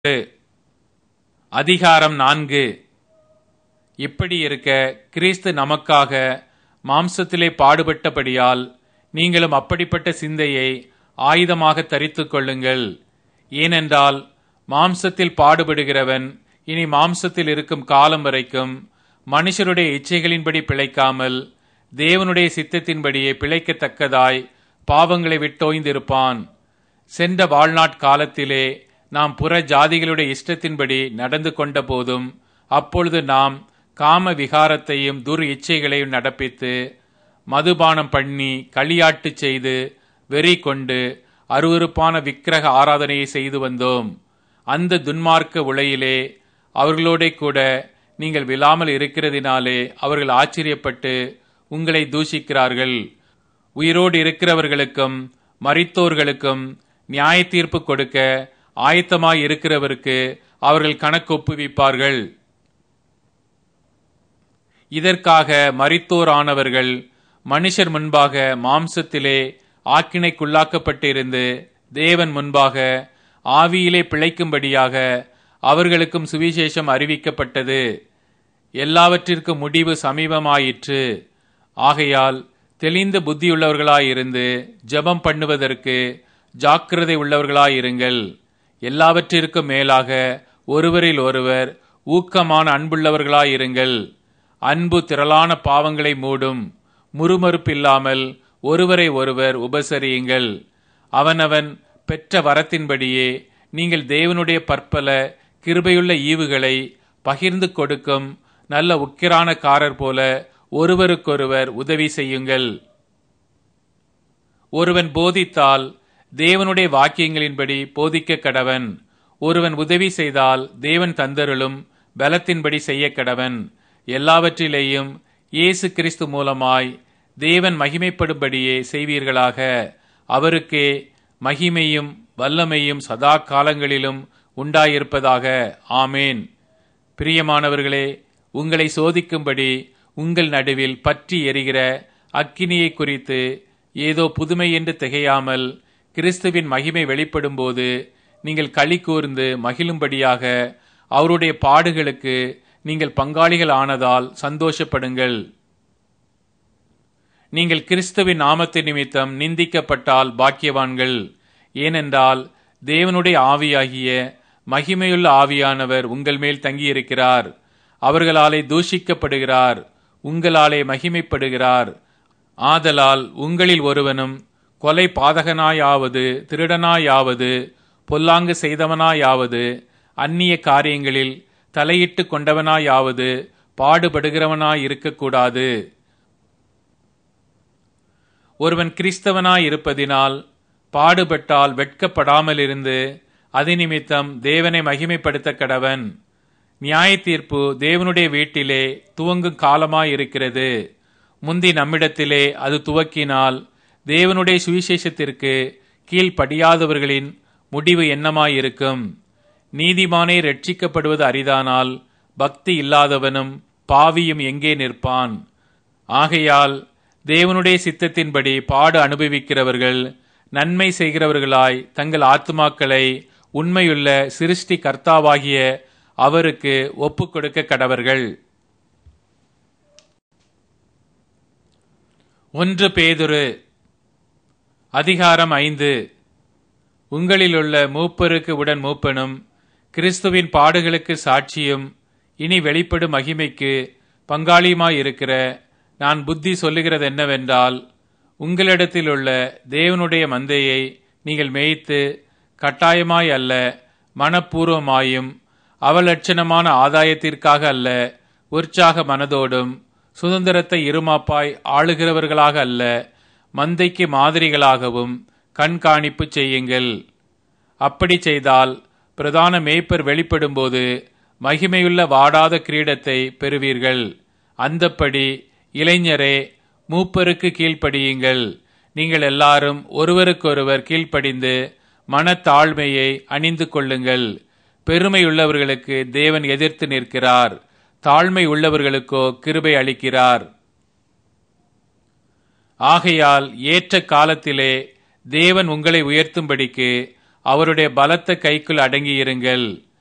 அதிகாரம் நான்கு இப்படி இருக்க கிறிஸ்து நமக்காக மாம்சத்திலே பாடுபட்டபடியால் நீங்களும் அப்படிப்பட்ட சிந்தையை ஆயுதமாக தரித்துக் கொள்ளுங்கள் ஏனென்றால் மாம்சத்தில் பாடுபடுகிறவன் இனி மாம்சத்தில் இருக்கும் காலம் வரைக்கும் மனுஷருடைய இச்சைகளின்படி பிழைக்காமல் தேவனுடைய சித்தத்தின்படியே பிழைக்கத்தக்கதாய் பாவங்களை விட்டோய்ந்திருப்பான் சென்ற வாழ்நாட் காலத்திலே நாம் புற ஜாதிகளுடைய இஷ்டத்தின்படி நடந்து கொண்ட போதும் அப்பொழுது நாம் காம விகாரத்தையும் துர் இச்சைகளையும் நடப்பித்து மதுபானம் பண்ணி களியாட்டு செய்து வெறி கொண்டு அருவருப்பான விக்கிரக ஆராதனையை செய்து வந்தோம் அந்த துன்மார்க்க உலையிலே அவர்களோட கூட நீங்கள் விழாமல் இருக்கிறதினாலே அவர்கள் ஆச்சரியப்பட்டு உங்களை தூஷிக்கிறார்கள் உயிரோடு இருக்கிறவர்களுக்கும் மரித்தோர்களுக்கும் நியாய தீர்ப்பு கொடுக்க ஆயத்தமாய் இருக்கிறவருக்கு அவர்கள் கணக்கு ஒப்புவிப்பார்கள் இதற்காக மரித்தோரானவர்கள் மனுஷர் முன்பாக மாம்சத்திலே ஆக்கினைக்குள்ளாக்கப்பட்டிருந்து தேவன் முன்பாக ஆவியிலே பிழைக்கும்படியாக அவர்களுக்கும் சுவிசேஷம் அறிவிக்கப்பட்டது எல்லாவற்றிற்கும் முடிவு சமீபமாயிற்று ஆகையால் தெளிந்த புத்தியுள்ளவர்களாயிருந்து ஜெபம் பண்ணுவதற்கு ஜாக்கிரதை உள்ளவர்களாயிருங்கள் எல்லாவற்றிற்கும் மேலாக ஒருவரில் ஒருவர் ஊக்கமான அன்புள்ளவர்களாயிருங்கள் அன்பு திரளான பாவங்களை மூடும் முறுமறுப்பில்லாமல் ஒருவரை ஒருவர் உபசரியுங்கள் அவனவன் பெற்ற வரத்தின்படியே நீங்கள் தேவனுடைய பற்பல கிருபையுள்ள ஈவுகளை பகிர்ந்து கொடுக்கும் நல்ல உக்கிரானக்காரர் போல ஒருவருக்கொருவர் உதவி செய்யுங்கள் ஒருவன் போதித்தால் தேவனுடைய வாக்கியங்களின்படி போதிக்க கடவன் ஒருவன் உதவி செய்தால் தேவன் தந்தருளும் பலத்தின்படி செய்ய கடவன் எல்லாவற்றிலேயும் இயேசு கிறிஸ்து மூலமாய் தேவன் மகிமைப்படும்படியே செய்வீர்களாக அவருக்கே மகிமையும் வல்லமையும் சதா காலங்களிலும் உண்டாயிருப்பதாக ஆமேன் பிரியமானவர்களே உங்களை சோதிக்கும்படி உங்கள் நடுவில் பற்றி எரிகிற அக்கினியை குறித்து ஏதோ புதுமை என்று திகையாமல் கிறிஸ்துவின் மகிமை வெளிப்படும்போது நீங்கள் களி கூர்ந்து மகிழும்படியாக அவருடைய பாடுகளுக்கு நீங்கள் பங்காளிகள் ஆனதால் சந்தோஷப்படுங்கள் நீங்கள் கிறிஸ்துவின் நாமத்தை நிமித்தம் நிந்திக்கப்பட்டால் பாக்கியவான்கள் ஏனென்றால் தேவனுடைய ஆவியாகிய மகிமையுள்ள ஆவியானவர் உங்கள் மேல் தங்கியிருக்கிறார் அவர்களாலே தூஷிக்கப்படுகிறார் உங்களாலே மகிமைப்படுகிறார் ஆதலால் உங்களில் ஒருவனும் கொலை பாதகனாயாவது திருடனாயாவது பொல்லாங்கு செய்தவனாயாவது அந்நிய காரியங்களில் தலையிட்டு கொண்டவனாயாவது பாடுபடுகிறவனாயிருக்கக்கூடாது ஒருவன் கிறிஸ்தவனாயிருப்பதினால் பாடுபட்டால் வெட்கப்படாமலிருந்து அது நிமித்தம் தேவனை மகிமைப்படுத்த கடவன் நியாய தீர்ப்பு தேவனுடைய வீட்டிலே துவங்கும் காலமாயிருக்கிறது முந்தி நம்மிடத்திலே அது துவக்கினால் தேவனுடைய சுவிசேஷத்திற்கு கீழ்ப்படியாதவர்களின் முடிவு என்னமாயிருக்கும் நீதிமானே ரட்சிக்கப்படுவது அரிதானால் பக்தி இல்லாதவனும் பாவியும் எங்கே நிற்பான் ஆகையால் தேவனுடைய சித்தத்தின்படி பாடு அனுபவிக்கிறவர்கள் நன்மை செய்கிறவர்களாய் தங்கள் ஆத்மாக்களை உண்மையுள்ள சிருஷ்டி கர்த்தாவாகிய அவருக்கு ஒப்புக் கொடுக்க கடவர்கள் ஒன்று பேதுரு அதிகாரம் ஐந்து உங்களிலுள்ள மூப்பருக்கு உடன் மூப்பனும் கிறிஸ்துவின் பாடுகளுக்கு சாட்சியும் இனி வெளிப்படும் மகிமைக்கு பங்காளியுமாயிருக்கிற நான் புத்தி சொல்லுகிறது என்னவென்றால் உங்களிடத்தில் உள்ள தேவனுடைய மந்தையை நீங்கள் மேய்த்து கட்டாயமாய் அல்ல மனப்பூர்வமாயும் அவலட்சணமான ஆதாயத்திற்காக அல்ல உற்சாக மனதோடும் சுதந்திரத்தை இருமாப்பாய் ஆளுகிறவர்களாக அல்ல மந்தைக்கு மாதிரிகளாகவும் கண்காணிப்பு செய்யுங்கள் அப்படி செய்தால் பிரதான மேய்ப்பர் வெளிப்படும்போது மகிமையுள்ள வாடாத கிரீடத்தை பெறுவீர்கள் அந்தப்படி இளைஞரே மூப்பருக்கு கீழ்ப்படியுங்கள் நீங்கள் எல்லாரும் ஒருவருக்கொருவர் கீழ்ப்படிந்து மனத்தாழ்மையை அணிந்து கொள்ளுங்கள் பெருமையுள்ளவர்களுக்கு தேவன் எதிர்த்து நிற்கிறார் தாழ்மை உள்ளவர்களுக்கோ கிருபை அளிக்கிறார் ஆகையால் ஏற்ற காலத்திலே தேவன் உங்களை உயர்த்தும்படிக்கு அவருடைய பலத்த கைக்குள் அடங்கியிருங்கள்